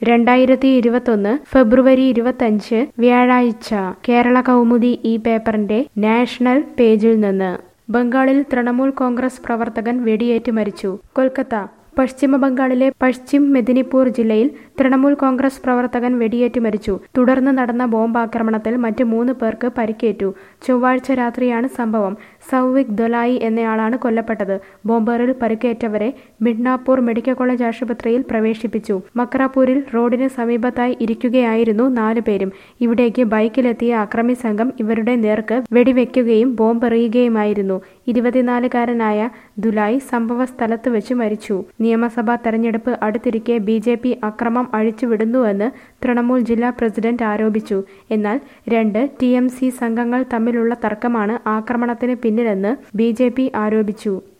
രണ്ടായിരത്തി ഇരുപത്തൊന്ന് ഫെബ്രുവരി ഇരുപത്തഞ്ച് വ്യാഴാഴ്ച കേരള കൗമുദി ഈ പേപ്പറിന്റെ നാഷണൽ പേജിൽ നിന്ന് ബംഗാളിൽ തൃണമൂൽ കോൺഗ്രസ് പ്രവർത്തകൻ വെടിയേറ്റ് മരിച്ചു കൊൽക്കത്ത പശ്ചിമ ബംഗാളിലെ പശ്ചിം മെദിനിപൂർ ജില്ലയിൽ തൃണമൂൽ കോൺഗ്രസ് പ്രവർത്തകൻ വെടിയേറ്റ് മരിച്ചു തുടർന്ന് നടന്ന ബോംബാക്രമണത്തിൽ മറ്റ് മൂന്ന് പേർക്ക് പരിക്കേറ്റു ചൊവ്വാഴ്ച രാത്രിയാണ് സംഭവം സൗവിക് ദൊലായി എന്നയാളാണ് കൊല്ലപ്പെട്ടത് ബോംബേറിൽ പരിക്കേറ്റവരെ മിഡ്നാപൂർ മെഡിക്കൽ കോളേജ് ആശുപത്രിയിൽ പ്രവേശിപ്പിച്ചു മക്രാപൂരിൽ റോഡിന് സമീപത്തായി ഇരിക്കുകയായിരുന്നു നാല് പേരും ഇവിടേക്ക് ബൈക്കിലെത്തിയ അക്രമി സംഘം ഇവരുടെ നേർക്ക് വെടിവെക്കുകയും ബോംബെറിയുകയുമായിരുന്നു ഇരുപത്തിനാലുകാരനായ ദുലായി സംഭവ സ്ഥലത്ത് വെച്ച് മരിച്ചു നിയമസഭാ തെരഞ്ഞെടുപ്പ് അടുത്തിരിക്കെ ബി ജെ പി അക്രമം അഴിച്ചുവിടുന്നുവെന്ന് തൃണമൂൽ ജില്ലാ പ്രസിഡന്റ് ആരോപിച്ചു എന്നാൽ രണ്ട് ടി എം സി സംഘങ്ങൾ തമ്മിലുള്ള തർക്കമാണ് ആക്രമണത്തിന് പിന്നിലെന്ന് ബി ജെ പി ആരോപിച്ചു